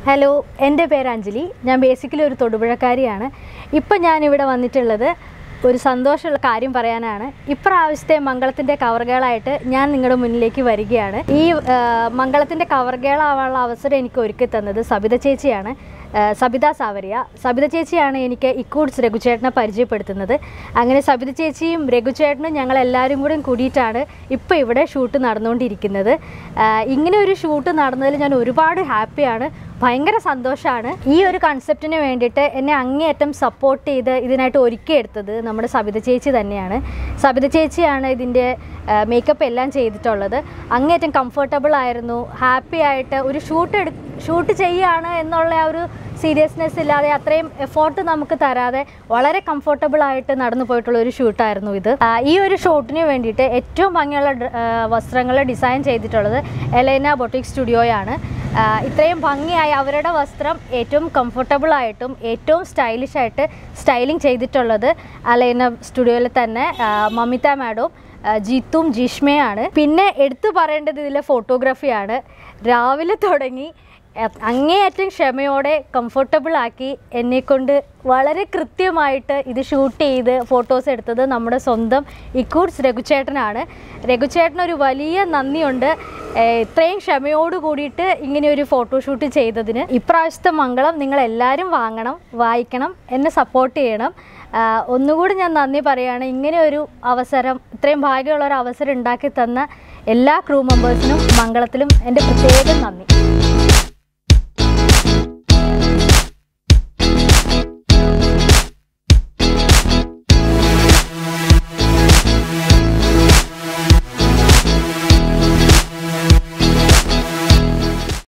hello എൻ്റെ പേര് അഞ്ജലി ഞാൻ ബേസിക്കലി ഒരു തൊടുപുഴക്കാരിയാണ് ഇപ്പം ഞാനിവിടെ വന്നിട്ടുള്ളത് ഒരു സന്തോഷമുള്ള കാര്യം പറയാനാണ് ഇപ്രാവശ്യത്തെ മംഗളത്തിൻ്റെ കവർഗേളായിട്ട് ഞാൻ നിങ്ങളുടെ മുന്നിലേക്ക് വരികയാണ് ഈ ആ, മംഗളത്തിൻ്റെ കവർഗേളാവാനുള്ള അവസരം എനിക്ക് ഒരുക്കി തന്നത് സബിത ചേച്ചിയാണ് ആ, സബിത സാവരിയ സബിത ചേച്ചിയാണ് എനിക്ക് ഇക്കൂഡ്സ് രഘുചേട്ടനെ പരിചയപ്പെടുത്തുന്നത് അങ്ങനെ സബിത ചേച്ചിയും രഘുചേട്ടനും ഞങ്ങൾ എല്ലാവരും കൂടി കൂടിയിട്ടാണ് ഇപ്പോൾ ഇവിടെ ഷൂട്ട് നടന്നുകൊണ്ടിരിക്കുന്നത് ആ, ഇങ്ങനെ ഒരു ഷൂട്ട് നടന്നതിൽ ഞാൻ ഒരുപാട് ഹാപ്പിയാണ് ഭയങ്കര സന്തോഷമാണ് ഈ ഒരു കൺസെപ്റ്റിന് വേണ്ടിയിട്ട് എന്നെ അങ്ങേയറ്റം സപ്പോർട്ട് ചെയ്ത് ഇതിനായിട്ട് ഒരുക്കിയെടുത്തത് നമ്മുടെ സബിത ചേച്ചി തന്നെയാണ് സബിത ചേച്ചിയാണ് ഇതിൻ്റെ മേക്കപ്പ് എല്ലാം ചെയ്തിട്ടുള്ളത് അങ്ങേയറ്റം കംഫർട്ടബിൾ ആയിരുന്നു ഹാപ്പി ആയിട്ട് ഒരു ഷൂട്ട് എടു ഷൂട്ട് ചെയ്യുകയാണ് എന്നുള്ള ആ ഒരു സീരിയസ്നെസ് ഇല്ലാതെ അത്രയും എഫോർട്ട് നമുക്ക് തരാതെ വളരെ കംഫർട്ടബിൾ ആയിട്ട് നടന്നു പോയിട്ടുള്ള ഒരു ഷൂട്ടായിരുന്നു ഇത് ആ, ഈ ഒരു ഷൂട്ടിന് വേണ്ടിയിട്ട് ഏറ്റവും ഭംഗിയുള്ള വസ്ത്രങ്ങൾ ഡിസൈൻ ചെയ്തിട്ടുള്ളത് എലൈന ബൊട്ടിക് സ്റ്റുഡിയോയാണ് ആ, ഇത്രയും ഭംഗിയായി അവരുടെ വസ്ത്രം ഏറ്റവും കംഫർട്ടബിൾ ആയിട്ടും ഏറ്റവും സ്റ്റൈലിഷ് ആയിട്ട് സ്റ്റൈലിംഗ് ചെയ്തിട്ടുള്ളത് അലൈന സ്റ്റുഡിയോയിൽ തന്നെ ആ, മമിത മാഡവും ആ, ജീത്തും ജിഷ്മയാണ് പിന്നെ എടുത്തു പറയേണ്ടത് ഇതിലെ ഫോട്ടോഗ്രാഫിയാണ് രാവിലെ തുടങ്ങി അ- അങ്ങേയറ്റം ക്ഷമയോടെ കംഫർട്ടബിൾ ആക്കി എന്നെക്കൊണ്ട് വളരെ കൃത്യമായിട്ട് ഇത് ഷൂട്ട് ചെയ്ത് ഫോട്ടോസ് എടുത്തത് നമ്മുടെ സ്വന്തം ഇക്കൂഡ്സ് രഘുചേട്ടനാണ് രഘുചേട്ടനൊരു വലിയ നന്ദിയുണ്ട് ഏഹ് ഇത്രയും ക്ഷമയോട് കൂടിയിട്ട് ഇങ്ങനെ ഒരു ഫോട്ടോഷൂട്ട് ചെയ്തതിന് ഇപ്രാവശ്യത്തെ മംഗളം നിങ്ങൾ എല്ലാവരും വാങ്ങണം വായിക്കണം എന്നെ സപ്പോർട്ട് ചെയ്യണം ആഹ് ഒന്നുകൂടി ഞാൻ നന്ദി പറയുകയാണ് ഇങ്ങനെ ഒരു അവസരം ഇത്രയും ഭാഗ്യമുള്ള ഒരു അവസരം ഉണ്ടാക്കി തന്ന എല്ലാ ക്രൂ മെമ്പേഴ്സിനും മംഗളത്തിലും എൻ്റെ പ്രത്യേകം നന്ദി